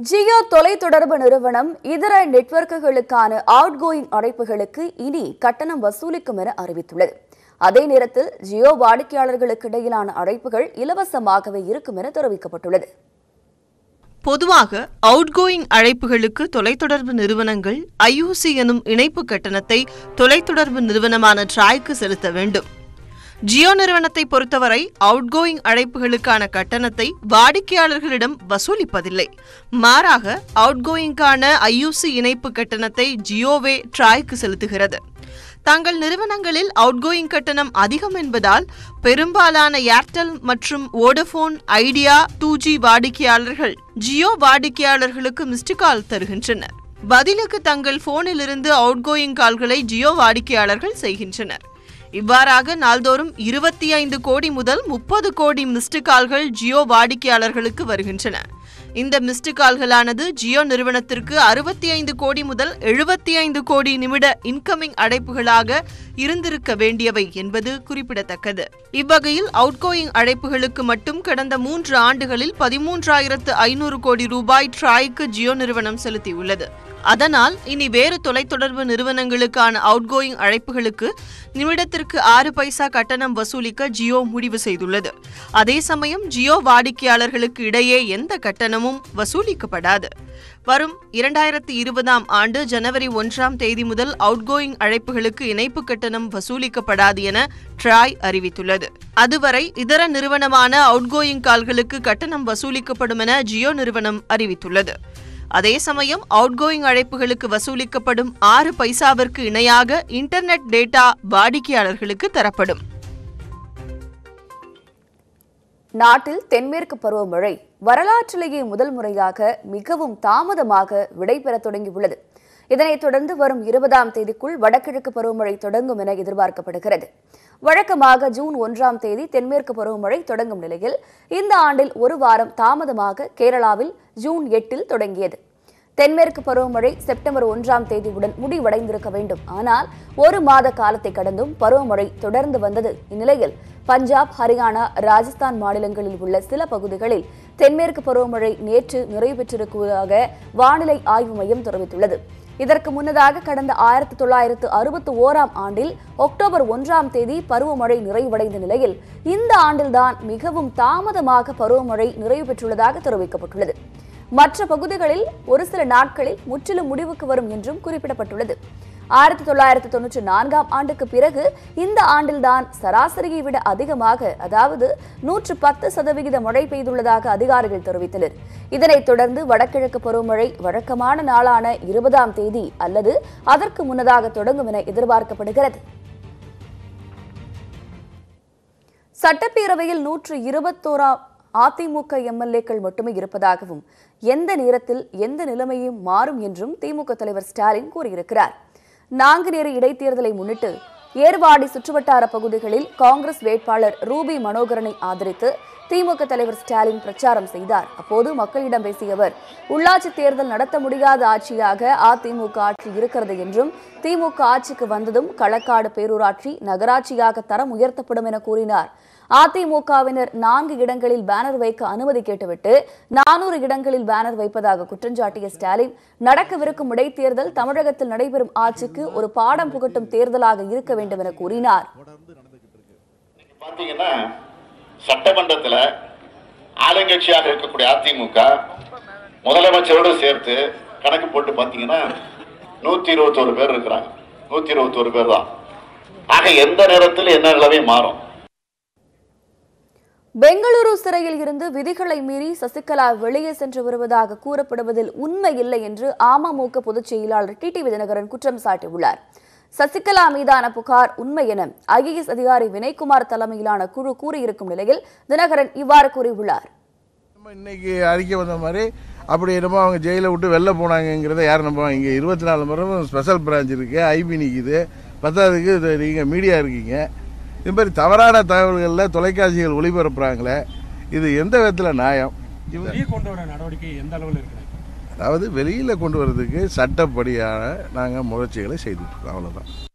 ஜியோ தொலைத்தொடர்பு நிறுவனம் இதர நெட்வொர்க்குகளுக்கான அவுட் கோயிங் அழைப்புகளுக்கு இனி கட்டணம் வசூலிக்கும் என அறிவித்துள்ளது அதே நேரத்தில் ஜியோ வாடிக்கையாளர்களுக்கு இடையிலான அழைப்புகள் இலவசமாகவே இருக்கும் என தெரிவிக்கப்பட்டுள்ளது பொதுவாக அவுட்கோயிங் அழைப்புகளுக்கு தொலைத்தொடர்பு நிறுவனங்கள் ஐயூசி எனும் இணைப்பு கட்டணத்தை தொலைத்தொடர்பு நிறுவனமான ட்ராய்க்கு செலுத்த வேண்டும் ஜியோ நிறுவனத்தை பொறுத்தவரை அவுட்கோயிங் அழைப்புகளுக்கான கட்டணத்தை வாடிக்கையாளர்களிடம் வசூலிப்பதில்லை மாறாக அவுட்கோயிங்கான ஐயூசி இணைப்பு கட்டணத்தை ஜியோவே ட்ராய்க்கு செலுத்துகிறது தங்கள் நிறுவனங்களில் அவுட்கோயிங் கட்டணம் அதிகம் என்பதால் பெரும்பாலான ஏர்டெல் மற்றும் வோடபோன் ஐடியா டூ ஜி வாடிக்கையாளர்கள் ஜியோ வாடிக்கையாளர்களுக்கு மிஸ்டு கால் தருகின்றனர் பதிலுக்கு தங்கள் போனிலிருந்து அவுட்கோயிங் கால்களை ஜியோ வாடிக்கையாளர்கள் செய்கின்றனர் இவ்வாறாக நாள்தோறும் இருபத்தி ஐந்து கோடி முதல் முப்பது கோடி மிஸ்டு கால்கள் ஜியோ வாடிக்கையாளர்களுக்கு வருகின்றன இந்த மிஸ்டு கால்களானது ஜியோ நிறுவனத்திற்கு அறுபத்தி ஐந்து கோடி முதல் எழுபத்தி ஐந்து கோடி நிமிட இன்கமிங் அழைப்புகளாக இருந்திருக்க வேண்டியவை என்பது குறிப்பிடத்தக்கது இவ்வகையில் அவுட்கோயிங் அழைப்புகளுக்கு மட்டும் கடந்த மூன்று ஆண்டுகளில் பதிமூன்றாயிரத்து ஐநூறு கோடி ரூபாய் ட்ராய்க்கு ஜியோ நிறுவனம் செலுத்தியுள்ளது அதனால் இனி வேறு தொலைத்தொடர்பு நிறுவனங்களுக்கான அவுட்கோயிங் அழைப்புகளுக்கு நிமிடத்திற்கு ஆறு பைசா கட்டணம் வசூலிக்க ஜியோ முடிவு செய்துள்ளது அதே சமயம் ஜியோ வாடிக்கையாளர்களுக்கு இடையே எந்த கட்டணமும் வசூலிக்கப்படாது வரும் இரண்டாயிரத்தி இருபதாம் ஆண்டு ஜனவரி ஒன்றாம் தேதி முதல் அவுட்கோயிங் அழைப்புகளுக்கு இணைப்பு கட்டணம் வசூலிக்கப்படாது என ட்ராய் அறிவித்துள்ளது அதுவரை இதர நிறுவனமான அவுட்கோயிங் கால்களுக்கு கட்டணம் வசூலிக்கப்படும் என ஜியோ நிறுவனம் அறிவித்துள்ளது அதே சமயம் அவுட்கோயிங் அழைப்புகளுக்கு வசூலிக்கப்படும் ஆறு பைசாவிற்கு இணையாக இன்டர்நெட் டேட்டா வாடிக்கையாளர்களுக்கு தரப்படும் நாட்டில் தென்மேற்கு பருவமழை வரலாற்றிலேயே முதல் முறையாக மிகவும் தாமதமாக விடைபெறத் தொடங்கியுள்ளது இதனைத் தொடர்ந்து வரும் இருபதாம் தேதிக்குள் வடகிழக்கு பருவமழை தொடங்கும் என எதிர்பார்க்கப்படுகிறது வழக்கமாக ஜூன் ஒன்றாம் தேதி தென்மேற்கு பருவமழை தொடங்கும் நிலையில் இந்த ஆண்டில் ஒரு வாரம் தாமதமாக கேரளாவில் ஜூன் எட்டில் தொடங்கியது தென்மேற்கு பருவமழை செப்டம்பர் ஒன்றாம் தேதியுடன் முடிவடைந்திருக்க வேண்டும் ஆனால் ஒரு மாத காலத்தை கடந்தும் பருவமழை தொடர்ந்து வந்தது இந்நிலையில் பஞ்சாப் ஹரியானா ராஜஸ்தான் மாநிலங்களில் உள்ள சில பகுதிகளில் தென்மேற்கு பருவமழை நேற்று நிறைவு பெற்றிருப்பதாக வானிலை ஆய்வு மையம் தெரிவித்துள்ளது இதற்கு முன்னதாக கடந்த ஆயிரத்தி தொள்ளாயிரத்து அறுபத்தி ஓராம் ஆண்டில் அக்டோபர் ஒன்றாம் தேதி பருவமழை நிறைவடைந்த நிலையில் இந்த ஆண்டில்தான் மிகவும் தாமதமாக பருவமழை நிறைவு பெற்றுள்ளதாக தெரிவிக்கப்பட்டுள்ளது மற்ற பகுதிகளில் ஒரு சில நாட்களில் முற்றிலும் முடிவுக்கு வரும் என்றும் குறிப்பிடப்பட்டுள்ளது ஆயிரத்தி தொள்ளாயிரத்தி தொன்னூற்றி நான்காம் ஆண்டுக்கு பிறகு இந்த ஆண்டில்தான் சராசரியை விட அதிகமாக அதாவது நூற்று பத்து சதவிகித மழை பெய்துள்ளதாக அதிகாரிகள் தெரிவித்தனர் இதனைத் தொடர்ந்து வடகிழக்கு பருவமழை வழக்கமான நாளான இருபதாம் தேதி அல்லது அதற்கு முன்னதாக தொடங்கும் என எதிர்பார்க்கப்படுகிறது சட்டப்பேரவையில் நூற்று இருபத்தோராம் அதிமுக எம்எல்ஏக்கள் மட்டுமே இருப்பதாகவும் எந்த நேரத்தில் எந்த நிலைமையும் மாறும் என்றும் திமுக தலைவர் ஸ்டாலின் கூறியிருக்கிறார் நாங்குநேரி இடைத்தேர்தலை முன்னிட்டு ஏர்வாடி சுற்றுவட்டார பகுதிகளில் காங்கிரஸ் வேட்பாளர் ரூபி மனோகரனை ஆதரித்து திமுக தலைவர் ஸ்டாலின் பிரச்சாரம் செய்தார் அப்போது மக்களிடம் பேசிய அவர் உள்ளாட்சி தேர்தல் நடத்த முடியாத ஆட்சியாக அதிமுக ஆட்சி இருக்கிறது என்றும் திமுக ஆட்சிக்கு வந்ததும் களக்காடு பேரூராட்சி நகராட்சியாக தரம் உயர்த்தப்படும் என கூறினார் அதிமுகவினர் நான்கு இடங்களில் பேனர் வைக்க அனுமதி கேட்டுவிட்டு நானூறு இடங்களில் பேனர் வைப்பதாக குற்றஞ்சாட்டிய ஸ்டாலின் நடக்கவிருக்கும் இடைத்தேர்தல் தமிழகத்தில் நடைபெறும் ஆட்சிக்கு ஒரு பாடம் புகட்டும் தேர்தலாக இருக்க வேண்டும் என கூறினார் பார்த்தீங்கன்னா சட்டமன்றத்தில் ஆளுங்கட்சியாக இருக்கக்கூடிய அதிமுக முதலமைச்சரோடு சேர்த்து கணக்கு போட்டு பார்த்தீங்கன்னா நூத்தி இருபத்தோரு பேர் இருக்கிறாங்க நூத்தி இருபத்தோரு பேர் தான் ஆக எந்த நேரத்தில் என்ன நிலைமை மாறும் பெங்களூரு சிறையில் இருந்து விதிகளை மீறி சசிகலா வெளியே சென்று வருவதாக கூறப்படுவதில் உண்மை இல்லை என்று அமமுக பொதுச் செயலாளர் டிடிவி தினகரன் குற்றம் சாட்டியுள்ளார் சசிகலா மீதான புகார் உண்மை என ஐஏஎஸ் அதிகாரி வினய்குமார் தலைமையிலான குழு கூறியிருக்கும் நிலையில் தினகரன் இவ்வாறு கூறியுள்ளார் நம்ம இன்னைக்கு அறிக்கை வந்த மாதிரி அப்படி என்னமோ அவங்க ஜெயிலை விட்டு வெளில போனாங்கங்கிறத யார் நம்புவாங்க இங்கே இருபத்தி நாலு மணி ஸ்பெஷல் பிரான்ச் இருக்குது ஐபி நிற்கிது பத்தாவதுக்கு இது நீங்கள் மீடியா இருக்கீங்க இது மாதிரி தவறான தகவல்களில் தொலைக்காட்சிகள் ஒளிபரப்புறாங்களே இது எந்த விதத்தில் நியாயம் இவங்க வெளியே கொண்டு வர நடவடிக்கை எந்த அளவில் இருக்கிறது அதாவது வெளியில் கொண்டு வர்றதுக்கு சட்டப்படியான நாங்கள் முயற்சிகளை செய்துட்ருக்கோம் அவ்வளோதான்